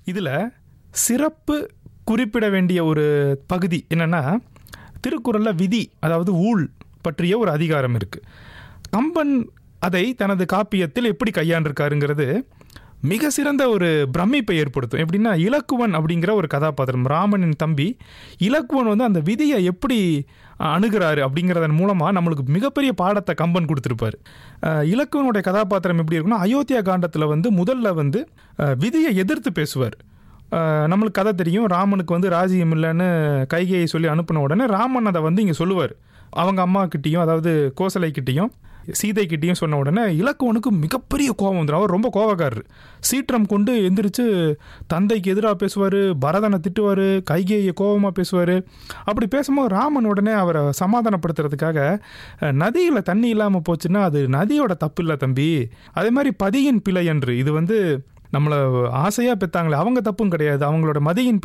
இதில் சிறப்பு குறிப்பிட வேண்டிய ஒரு பகுதி என்னென்னா திருக்குறளில் விதி அதாவது ஊழ் பற்றிய ஒரு அதிகாரம் இருக்குது கம்பன் அதை தனது காப்பியத்தில் எப்படி கையாண்டிருக்காருங்கிறது மிக சிறந்த ஒரு பிரமிப்பை ஏற்படுத்தும் எப்படின்னா இலக்குவன் அப்படிங்கிற ஒரு கதாபாத்திரம் ராமனின் தம்பி இலக்குவன் வந்து அந்த விதியை எப்படி அணுகிறாரு அப்படிங்கிறதன் மூலமாக நம்மளுக்கு மிகப்பெரிய பாடத்தை கம்பன் கொடுத்துருப்பார் அஹ், இலக்குவனுடைய கதாபாத்திரம் எப்படி இருக்குன்னா அயோத்தியா காண்டத்தில் வந்து முதல்ல வந்து அஹ், விதியை எதிர்த்து பேசுவார் அஹ், நம்மளுக்கு கதை தெரியும் ராமனுக்கு வந்து ராஜ்யம் இல்லைன்னு கைகையை சொல்லி அனுப்பின உடனே ராமன் அதை வந்து இங்கே சொல்லுவார் அவங்க அம்மா கிட்டேயும் அதாவது கோசலை கிட்டேயும் சீதை கிட்டேயும் சொன்ன உடனே இலக்குவனுக்கு மிகப்பெரிய கோபம் வந்துடும் அவர் ரொம்ப கோபக்காரர் சீற்றம் கொண்டு எந்திரிச்சு தந்தைக்கு எதிராக பேசுவார் பரதனை திட்டுவார் கைகேயை கோபமாக பேசுவார் அப்படி பேசும்போது ராமன் உடனே அவரை சமாதானப்படுத்துறதுக்காக அஹ், நதியில் தண்ணி இல்லாமல் போச்சுன்னா அது நதியோட தப்பு இல்லை தம்பி அதே மாதிரி பதியின் பிழை என்று இது வந்து நம்மளை ஆசையாக பெற்றாங்களே அவங்க தப்பும் கிடையாது அவங்களோட மதியின் பிள்ளை